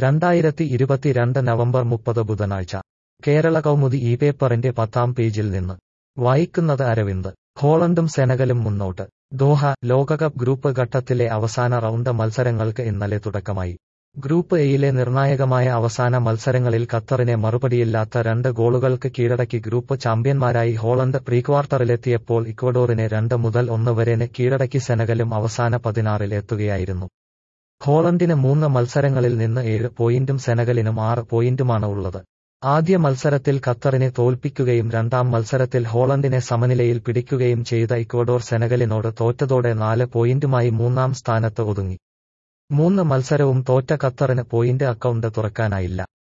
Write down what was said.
രണ്ടായിരത്തി ഇരുപത്തിരണ്ട് നവംബർ മുപ്പത് ബുധനാഴ്ച കേരള കൗമുദി ഈ പേപ്പറിന്റെ പത്താം പേജിൽ നിന്ന് വായിക്കുന്നത് അരവിന്ദ് ഹോളണ്ടും സെനഗലും മുന്നോട്ട് ദോഹ ലോകകപ്പ് ഗ്രൂപ്പ് ഘട്ടത്തിലെ അവസാന റൗണ്ട് മത്സരങ്ങൾക്ക് ഇന്നലെ തുടക്കമായി ഗ്രൂപ്പ് എയിലെ നിർണായകമായ അവസാന മത്സരങ്ങളിൽ ഖത്തറിനെ മറുപടിയില്ലാത്ത രണ്ട് ഗോളുകൾക്ക് കീഴടക്കി ഗ്രൂപ്പ് ചാമ്പ്യന്മാരായി ഹോളണ്ട് പ്രീക്വാർട്ടറിലെത്തിയപ്പോൾ ഇക്വഡോറിനെ രണ്ട് മുതൽ ഒന്ന് വരെന് കീഴടക്കി സെനഗലും അവസാന പതിനാറിൽ എത്തുകയായിരുന്നു ഹോളണ്ടിന് മൂന്ന് മത്സരങ്ങളിൽ നിന്ന് ഏഴ് പോയിന്റും സെനഗലിനും ആറ് പോയിന്റുമാണ് ഉള്ളത് ആദ്യ മത്സരത്തിൽ ഖത്തറിനെ തോൽപ്പിക്കുകയും രണ്ടാം മത്സരത്തിൽ ഹോളണ്ടിനെ സമനിലയിൽ പിടിക്കുകയും ചെയ്ത ഇക്വഡോർ സെനഗലിനോട് തോറ്റതോടെ നാല് പോയിന്റുമായി മൂന്നാം സ്ഥാനത്ത് ഒതുങ്ങി മൂന്ന് മത്സരവും തോറ്റ ഖത്തറിന് പോയിന്റ് അക്കൗണ്ട് തുറക്കാനായില്ല